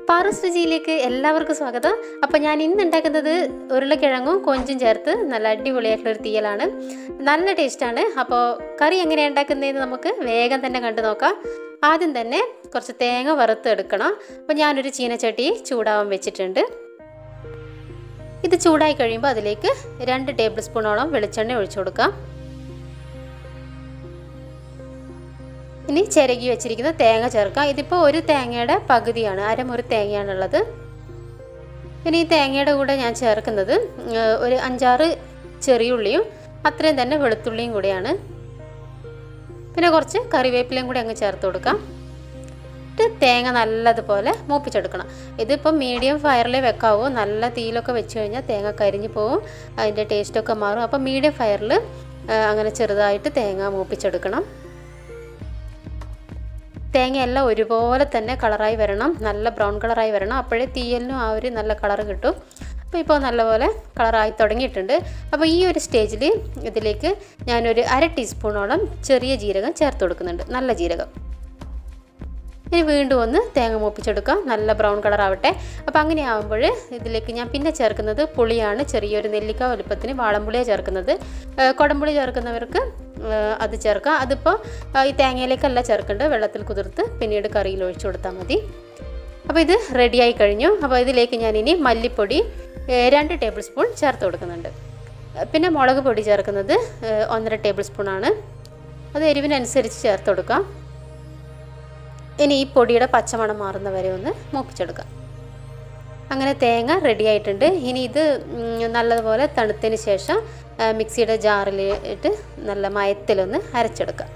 പാറസ് രുചിയിലേക്ക് എല്ലാവർക്കും സ്വാഗതം അപ്പോൾ ഞാൻ ഇന്ന് ഉണ്ടാക്കുന്നത് ഉരുളക്കിഴങ്ങും കൊഞ്ചും ചേർത്ത് നല്ല അടിപൊളിയായിട്ടുള്ള ഒരു തീയലാണ് നല്ല ടേസ്റ്റാണ് അപ്പോൾ കറി എങ്ങനെയാണ് ഉണ്ടാക്കുന്നതെന്ന് നമുക്ക് വേഗം തന്നെ കണ്ടു നോക്കാം ആദ്യം തന്നെ കുറച്ച് തേങ്ങ വറുത്ത് എടുക്കണം അപ്പോൾ ഞാനൊരു ചീനച്ചട്ടി ചൂടാവാൻ വെച്ചിട്ടുണ്ട് ഇത് ചൂടായി കഴിയുമ്പോൾ അതിലേക്ക് രണ്ട് ടേബിൾ സ്പൂണോളം വെളിച്ചെണ്ണ ഒഴിച്ചു കൊടുക്കാം ഇനി ചിരകി വെച്ചിരിക്കുന്ന തേങ്ങ ചേർക്കാം ഇതിപ്പോൾ ഒരു തേങ്ങയുടെ പകുതിയാണ് അരമുറി തേങ്ങയാണുള്ളത് ഇനി ഈ തേങ്ങയുടെ കൂടെ ഞാൻ ചേർക്കുന്നത് ഒരു അഞ്ചാറ് ചെറിയുള്ളിയും അത്രയും തന്നെ വെളുത്തുള്ളിയും കൂടിയാണ് പിന്നെ കുറച്ച് കറിവേപ്പിലയും കൂടി അങ്ങ് ചേർത്ത് കൊടുക്കാം എന്നിട്ട് തേങ്ങ നല്ലതുപോലെ മൂപ്പിച്ചെടുക്കണം ഇതിപ്പോൾ മീഡിയം ഫയറിൽ വെക്കാവൂ നല്ല തീയിലൊക്കെ വെച്ച് കഴിഞ്ഞാൽ തേങ്ങ കരിഞ്ഞു പോവും അതിൻ്റെ ടേസ്റ്റൊക്കെ മാറും അപ്പോൾ മീഡിയം ഫയറിൽ അങ്ങനെ ചെറുതായിട്ട് തേങ്ങ മൂപ്പിച്ചെടുക്കണം തേങ്ങയെല്ലാം ഒരുപോലെ തന്നെ കളറായി വരണം നല്ല ബ്രൗൺ കളറായി വരണം അപ്പോഴേ തീയലിനും ആ ഒരു നല്ല കളർ കിട്ടും അപ്പോൾ ഇപ്പോൾ നല്ലപോലെ കളറായി തുടങ്ങിയിട്ടുണ്ട് അപ്പോൾ ഈ ഒരു സ്റ്റേജിൽ ഇതിലേക്ക് ഞാനൊരു അര ടീസ്പൂണോളം ചെറിയ ജീരകം ചേർത്ത് കൊടുക്കുന്നുണ്ട് നല്ല ജീരകം ഇനി വീണ്ടും ഒന്ന് തേങ്ങ മൂപ്പിച്ചെടുക്കാം നല്ല ബ്രൗൺ കളർ ആവട്ടെ അപ്പോൾ അങ്ങനെ ആകുമ്പോൾ ഇതിലേക്ക് ഞാൻ പിന്നെ ചേർക്കുന്നത് പുളിയാണ് ചെറിയൊരു നെല്ലിക്ക വലുപ്പത്തിന് വാളംപുളിയാണ് ചേർക്കുന്നത് കുടംപുളി ചേർക്കുന്നവർക്ക് അത് ചേർക്കാം അതിപ്പോൾ ഈ തേങ്ങയിലേക്കല്ല ചേർക്കേണ്ടത് വെള്ളത്തിൽ കുതിർത്ത് പിന്നീട് കറിയിൽ ഒഴിച്ചു കൊടുത്താൽ മതി അപ്പോൾ ഇത് റെഡിയായി കഴിഞ്ഞു അപ്പോൾ ഇതിലേക്ക് ഞാൻ ഇനി മല്ലിപ്പൊടി രണ്ട് ടേബിൾ സ്പൂൺ ചേർത്ത് കൊടുക്കുന്നുണ്ട് പിന്നെ മുളക് പൊടി ചേർക്കുന്നത് ഒന്നര ടേബിൾ സ്പൂണാണ് അത് എരിവിനനുസരിച്ച് ചേർത്ത് കൊടുക്കാം ഇനി ഈ പൊടിയുടെ പച്ചമണം മാറുന്ന വരെ ഒന്ന് മൂപ്പിച്ചെടുക്കാം അങ്ങനെ തേങ്ങ റെഡി ആയിട്ടുണ്ട് ഇനി ഇത് നല്ലതുപോലെ തണുത്തതിന് ശേഷം മിക്സിയുടെ ജാറിൽ ഇട്ട് നല്ല മയത്തിലൊന്ന് അരച്ചെടുക്കാം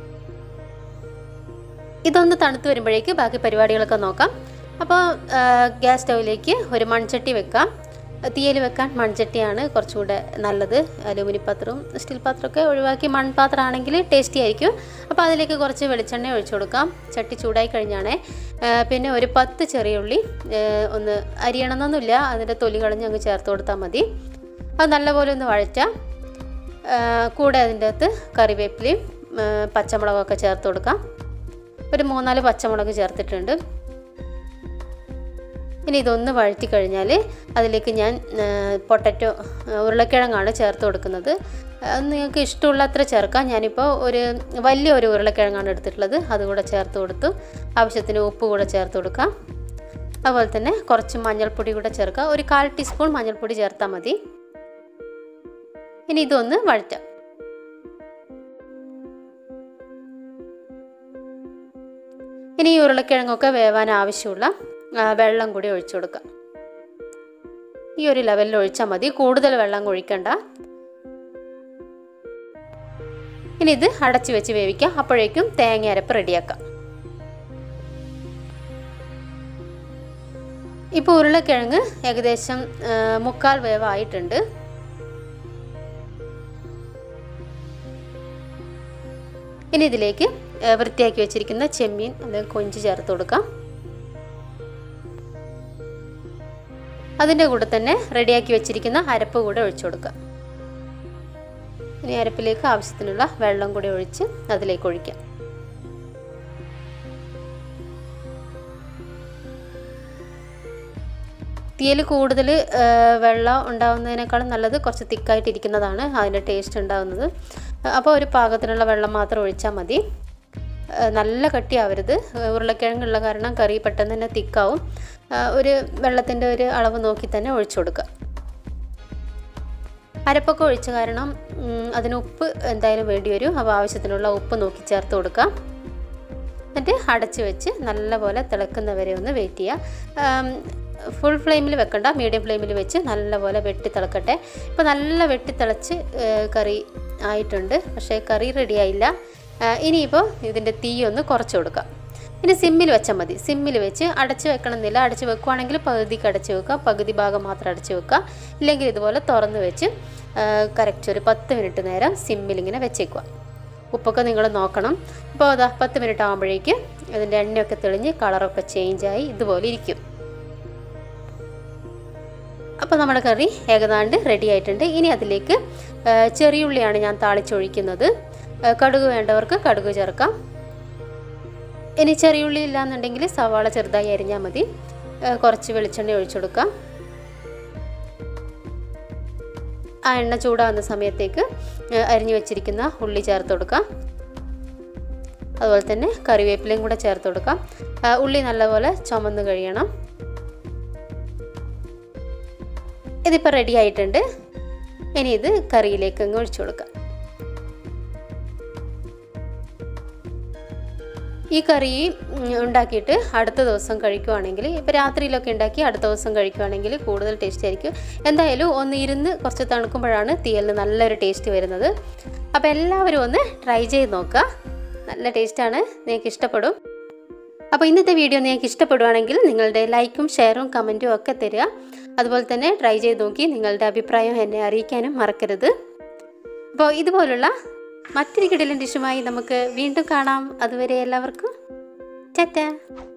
ഇതൊന്ന് തണുത്ത് വരുമ്പോഴേക്ക് ബാക്കി പരിപാടികളൊക്കെ നോക്കാം അപ്പോൾ ഗ്യാസ് സ്റ്റൗവിലേക്ക് ഒരു മൺചട്ടി വെക്കാം തീയൽ വെക്കാൻ മൺചട്ടിയാണ് കുറച്ചുകൂടെ നല്ലത് അലൂമിനിയം പാത്രവും സ്റ്റീൽ പാത്രമൊക്കെ ഒഴിവാക്കി മൺപാത്രമാണെങ്കിൽ ടേസ്റ്റി ആയിരിക്കും അപ്പോൾ അതിലേക്ക് കുറച്ച് വെളിച്ചെണ്ണ ഒഴിച്ചു കൊടുക്കാം ചട്ടി ചൂടായി കഴിഞ്ഞാണേ പിന്നെ ഒരു പത്ത് ചെറിയ ഉള്ളി ഒന്ന് അരിയണമെന്നൊന്നുമില്ല അതിൻ്റെ തൊലി കളഞ്ഞ് അങ്ങ് ചേർത്ത് കൊടുത്താൽ മതി അത് നല്ലപോലെ ഒന്ന് വഴറ്റാം കൂടെ അതിൻ്റെ അകത്ത് കറിവേപ്പിലയും പച്ചമുളകൊക്കെ ചേർത്ത് കൊടുക്കാം ഒരു മൂന്നാല് പച്ചമുളക് ചേർത്തിട്ടുണ്ട് ഇനി ഇതൊന്ന് വഴറ്റി കഴിഞ്ഞാൽ അതിലേക്ക് ഞാൻ പൊട്ടറ്റോ ഉരുളക്കിഴങ്ങാണ് ചേർത്ത് കൊടുക്കുന്നത് നിങ്ങൾക്ക് ഇഷ്ടമുള്ള അത്ര ചേർക്കാം ഞാനിപ്പോൾ ഒരു വലിയ ഒരു ഉരുളക്കിഴങ്ങാണ് എടുത്തിട്ടുള്ളത് അതുകൂടെ ചേർത്ത് കൊടുത്തു ആവശ്യത്തിന് ഉപ്പ് കൂടെ ചേർത്ത് കൊടുക്കാം അതുപോലെ തന്നെ കുറച്ച് മഞ്ഞൾപ്പൊടി കൂടെ ചേർക്കാം ഒരു കാൽ ടീസ്പൂൺ മഞ്ഞൾപ്പൊടി ചേർത്താൽ മതി ഇനി ഇതൊന്ന് വഴറ്റാം ഇനി ഈ ഉരുളക്കിഴങ്ങൊക്കെ വേവാൻ ആവശ്യമുള്ള വെള്ളം കൂടി ഒഴിച്ചു കൊടുക്കാം ഈ ഒരു ലെവലിൽ ഒഴിച്ചാൽ മതി കൂടുതൽ വെള്ളം ഒഴിക്കണ്ട ഇനി ഇത് അടച്ചു വെച്ച് വേവിക്കാം അപ്പോഴേക്കും തേങ്ങ അരപ്പ് റെഡിയാക്കാം ഇപ്പോൾ ഉരുളക്കിഴങ്ങ് ഏകദേശം മുക്കാൽ വേവായിട്ടുണ്ട് ഇനി ഇതിലേക്ക് വൃത്തിയാക്കി വെച്ചിരിക്കുന്ന ചെമ്മീൻ അല്ലെങ്കിൽ കൊഞ്ച് ചേർത്ത് കൊടുക്കാം അതിൻ്റെ കൂടെ തന്നെ റെഡിയാക്കി വെച്ചിരിക്കുന്ന അരപ്പ് കൂടെ ഒഴിച്ചു കൊടുക്കാം ഇനി അരപ്പിലേക്ക് ആവശ്യത്തിനുള്ള വെള്ളം കൂടി ഒഴിച്ച് അതിലേക്ക് ഒഴിക്കാം തീയൽ കൂടുതൽ വെള്ളം ഉണ്ടാകുന്നതിനേക്കാളും നല്ലത് കുറച്ച് തിക്കായിട്ടിരിക്കുന്നതാണ് അതിൻ്റെ ടേസ്റ്റ് ഉണ്ടാകുന്നത് അപ്പോൾ ഒരു പാകത്തിനുള്ള വെള്ളം മാത്രം ഒഴിച്ചാൽ മതി നല്ല കട്ടിയാവരുത് ഉരുളക്കിഴങ്ങുള്ള കാരണം കറി പെട്ടെന്ന് തന്നെ തിക്കാവും ഒരു വെള്ളത്തിൻ്റെ ഒരു അളവ് നോക്കി തന്നെ ഒഴിച്ചു കൊടുക്കുക അരപ്പൊക്കെ ഒഴിച്ച കാരണം അതിന് ഉപ്പ് എന്തായാലും വേണ്ടി വരും അപ്പോൾ ആവശ്യത്തിനുള്ള ഉപ്പ് നോക്കി ചേർത്ത് കൊടുക്കാം എന്നിട്ട് അടച്ച് വെച്ച് നല്ലപോലെ തിളക്കുന്നവരെ ഒന്ന് വെയിറ്റ് ചെയ്യുക ഫുൾ ഫ്ലെയിമിൽ വെക്കണ്ട മീഡിയം ഫ്ലെയിമിൽ വെച്ച് നല്ലപോലെ വെട്ടി തിളക്കട്ടെ ഇപ്പോൾ നല്ല വെട്ടി തിളച്ച് കറി ആയിട്ടുണ്ട് പക്ഷേ കറി റെഡി ആയില്ല ഇനിയിപ്പോൾ ഇതിൻ്റെ തീ ഒന്ന് കുറച്ച് കൊടുക്കാം ഇനി സിമ്മിൽ വെച്ചാൽ മതി സിമ്മിൽ വെച്ച് അടച്ച് വെക്കണമെന്നില്ല അടച്ച് വെക്കുവാണെങ്കിൽ പകുതിക്ക് അടച്ച് വെക്കുക പകുതി ഭാഗം മാത്രം അടച്ച് വെക്കുക ഇല്ലെങ്കിൽ ഇതുപോലെ തുറന്ന് വെച്ച് കറക്റ്റ് ഒരു പത്ത് മിനിറ്റ് നേരം സിമ്മിൽ ഇങ്ങനെ വെച്ചേക്കുക ഉപ്പൊക്കെ നിങ്ങൾ നോക്കണം ഇപ്പോൾ അതാ പത്ത് മിനിറ്റ് ആകുമ്പോഴേക്ക് അതിൻ്റെ എണ്ണയൊക്കെ തെളിഞ്ഞ് കളറൊക്കെ ചേഞ്ചായി ഇതുപോലെ ഇരിക്കും അപ്പോൾ നമ്മുടെ കറി ഏകദാണ്ട് റെഡി ആയിട്ടുണ്ട് ഇനി അതിലേക്ക് ചെറിയുള്ളിയാണ് ഞാൻ താളിച്ചൊഴിക്കുന്നത് കടുക് വേണ്ടവർക്ക് കടുക് ചേർക്കാം ഇനി ചെറിയുള്ളി ഇല്ലാന്നുണ്ടെങ്കിൽ സവാള ചെറുതായി അരിഞ്ഞാൽ മതി ഏഹ്, കുറച്ച് വെളിച്ചെണ്ണ ഒഴിച്ചു കൊടുക്കാം ആ എണ്ണ ചൂടാവുന്ന സമയത്തേക്ക് ഏഹ്, അരിഞ്ഞു വെച്ചിരിക്കുന്ന ഉള്ളി ചേർത്ത് കൊടുക്കാം അതുപോലെ തന്നെ കറിവേപ്പിലയും കൂടെ ചേർത്ത് കൊടുക്കാം ആ, ഉള്ളി നല്ലപോലെ ചുമന്ന് കഴിയണം ഇതിപ്പോൾ റെഡി ആയിട്ടുണ്ട് ഇനി ഇത് കറിയിലേക്ക് അങ്ങ് ഒഴിച്ചു കൊടുക്കാം ഈ കറി ഉം, ഉണ്ടാക്കിയിട്ട് അടുത്ത ദിവസം കഴിക്കുവാണെങ്കിൽ ഇപ്പോൾ രാത്രിയിലൊക്കെ ഉണ്ടാക്കി അടുത്ത ദിവസം കഴിക്കുവാണെങ്കിൽ കൂടുതൽ ടേസ്റ്റ് ആയിരിക്കും എന്തായാലും ഒന്ന് ഇരുന്ന് കുറച്ച് തണുക്കുമ്പോഴാണ് തീയലിന് നല്ലൊരു ടേസ്റ്റ് വരുന്നത് അപ്പോൾ എല്ലാവരും ഒന്ന് ട്രൈ ചെയ്ത് നോക്കുക നല്ല ടേസ്റ്റാണ് നിങ്ങൾക്ക് ഇഷ്ടപ്പെടും അപ്പോൾ ഇന്നത്തെ വീഡിയോ നിങ്ങൾക്ക് ഇഷ്ടപ്പെടുവാണെങ്കിൽ നിങ്ങളുടെ ലൈക്കും ഷെയറും കമൻറ്റും ഒക്കെ തരിക അതുപോലെ തന്നെ ട്രൈ ചെയ്ത് നോക്കി നിങ്ങളുടെ അഭിപ്രായം എന്നെ അറിയിക്കാനും മറക്കരുത് അപ്പോൾ ഇതുപോലുള്ള മറ്റൊരു കിടിലൻ ഡിഷുമായി നമുക്ക് വീണ്ടും കാണാം അതുവരെ എല്ലാവർക്കും ടാറ്റ